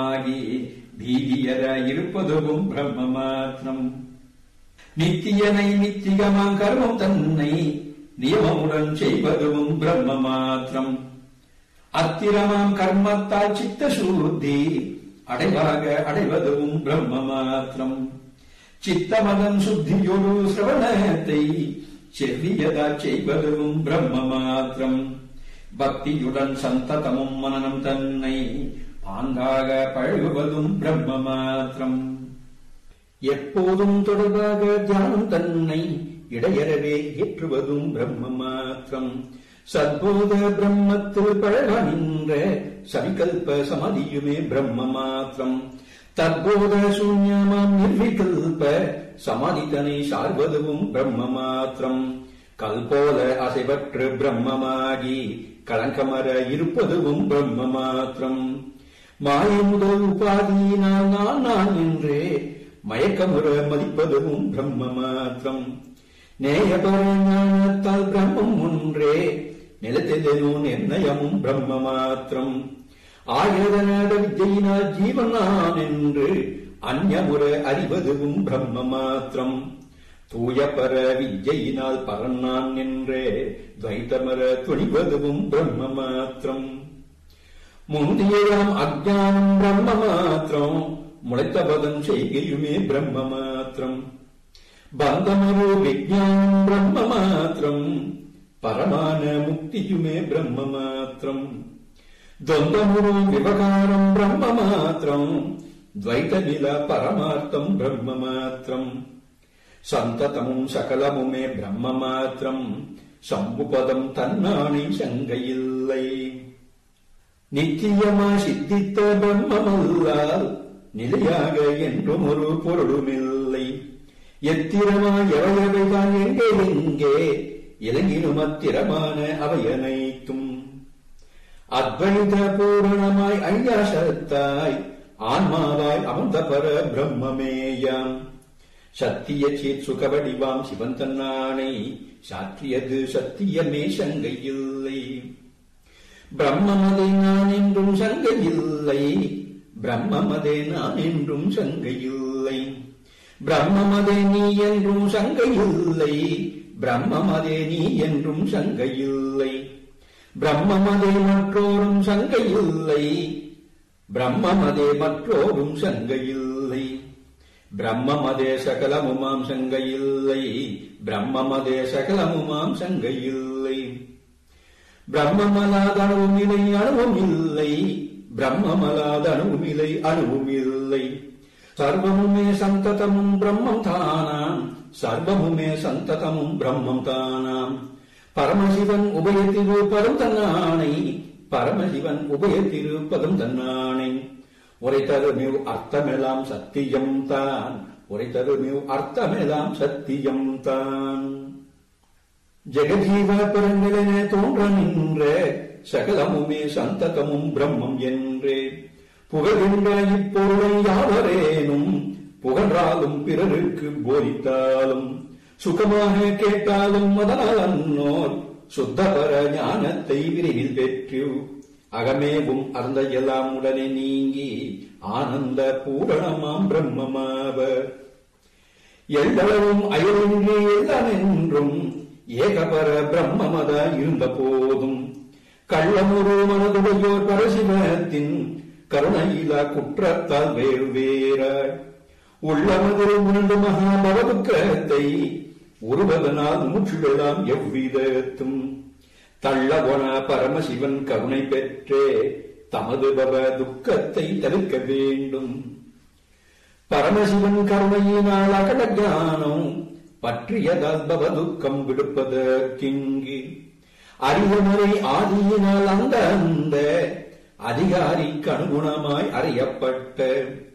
ஆகி பீதியர இருப்பதுவும் பிரம்ம மாத்திரம் நித்தியனை நித்தியமாம் கர்மம் தன்னை நியமமுடன் செய்வதும் பிரம்ம மாத்திரம் அத்திரமாம் கர்மத்தால் சித்த சூத்தி அடைவாக அடைவதும் பிரம்ம மாத்திரம் சித்தமதன் சுத்தியொரு சிரவணத்தை செவ்வியதா செய்வதும் பிரம்ம மாத்திரம் பக்தியுடன் சந்ததமும் மனனம் தன்னை பாங்காக பழகுவதும் பிரம்ம மாத்திரம் எப்போதும் தொடர்பாக தியானம் தன்னை இடையறவே ஏற்றுவதும் பிரம்ம மாத்திரம் சத்போத பிரம்மத்தில் பழக நின்ற சவிகல்ப சமதியுமே பிரம்ம மாத்திரம் தற்போத சூன்யமாம் நிர்விகல்ப சமாதிதனை சார்வதுவும் பிரம்ம மாத்திரம் கல்போல அசைவற்று பிரம்மமாகி களங்கமர இருப்பதுவும் பிரம்ம மாத்திரம் மாய முதல் உபாதியினால் நான் நான் என்றே மயக்கமுற மதிப்பதுவும் பிரம்ம மாத்திரம் நேயபர ஞானத்தால் பிரம்மம் ஒன்றே நிலத்திலோ நிர்ணயமும் பிரம்ம மாத்திரம் ஆயுதநாத வித்தையினால் ஜீவன் நான் என்று அந்யமுற அறிவதுவும் பிரம்ம மாத்திரம் தூயபர வித்யினால் பரன் நான் என்றே துவைத்தமர துணிவதுவும் பிரம்ம மாத்திரம் முந்தியாம் அஜானம் பிரம்ம மாத்திரம் முளைத்த பதம் செய்கையுமே பிரம்ம மாத்திரம் பந்தமரு விஜானம் பிரம்ம மாத்திரம் பரமான முக்தியுமே பிரம்ம மாத்திரம் ద్వంద్వమును వివకారం బ్రహ్మ మాత్రం ద్వైత నిల పరమార్థం బ్రహ్మ మాత్రం సంతతము సకలముమే బ్రహ్మ మాత్రం சம்புபதம் தன்னானை சங்கையில்லை நித்தியமா சித்தித்த பிரம்மமல்லால் நிலையாக என்றும் ஒரு பொருளுமில்லை எத்திரமா எவையவைதான் எங்கே எங்கே இலங்கினும் அத்திரமான அவையனைத்தும் அத்வைத பூரணமாய் ஐயாசத்தாய் ஆன்மாவாய் அமர்ந்த பர பிரம்மமேயாம் சத்திய சேத் சுகவடிவாம் சிவன் தன்னானை சாற்றியது சத்தியமே சங்கையில்லை பிரம்மமதே நான் என்றும் சங்கையில்லை பிரம்மமதே நான் என்றும் சங்கையில்லை பிரம்மமதே நீ என்றும் சங்கையில்லை பிரம்மமதே நீ என்றும் சங்கையில்லை பிரம்மமதே மற்றோரும் சங்கையில்லை பிரம்மமதே மற்றோரும் சங்கையில்லை பிரம்மமதே சகலமுமாம் சங்கையில்லை பிரம்மமதே சகலமுமாம் சங்கையில்லை பிரம்மமலாத அணுவும் இல்லை அணுவும் இல்லை பிரம்மமலாத அணுவும் இல்லை அணுவும் இல்லை சர்வமுமே சந்ததமும் பிரம்மம் தானாம் சர்வமுமே சந்ததமும் பிரம்மம் தானாம் பரமசிவன் உபயத்திருப்பதும் தன்னானை பரமசிவன் உபயத்திருப்பதும் தன்னானை உரைத்தருமிவ் அர்த்தமெல்லாம் சத்தியம் தான் உரைத்தருமிவ் அர்த்தமெல்லாம் சத்தியம் தான் ஜெகஜீவ பெருநிலனே தோன்ற நின்ற சகலமுமே சந்ததமும் பிரம்மம் என்றே புகழ்கின்ற இப்பொருளை யாவரேனும் புகன்றாலும் பிறருக்கு போதித்தாலும் சுகமாக கேட்டாலும் அதனால் அன்னோர் சுத்தபர ஞானத்தை விரைவில் பெற்று அகமேவும் அறந்த எல்லாம் உடனே நீங்கி ஆனந்த பூரணமாம் பிரம்மமாவர் எல்லளவும் அயலின்றி எல்லாம் என்றும் ஏகபர பிரம்மமத இருந்த போதும் கள்ளமுரு மனதுடையோர் பரசிவத்தின் கருணையிலா குற்றத்தால் வேறு வேறாய் உள்ளமதில் உணர்ந்து மகாபவதுக்கத்தை உருவதனால் மூச்சுடலாம் எவ்விதத்தும் தள்ளவன பரமசிவன் கருணை பெற்றே தமது பவ துக்கத்தை தவிர்க்க வேண்டும் பரமசிவன் கருணையினால் அகட ஞானம் பற்றியதால் பவ துக்கம் விடுப்பதற்கிங்கு அறிவுமுறை ஆதியினால் அந்த அந்த அதிகாரிக்கு அனுகுணமாய் அறியப்பட்ட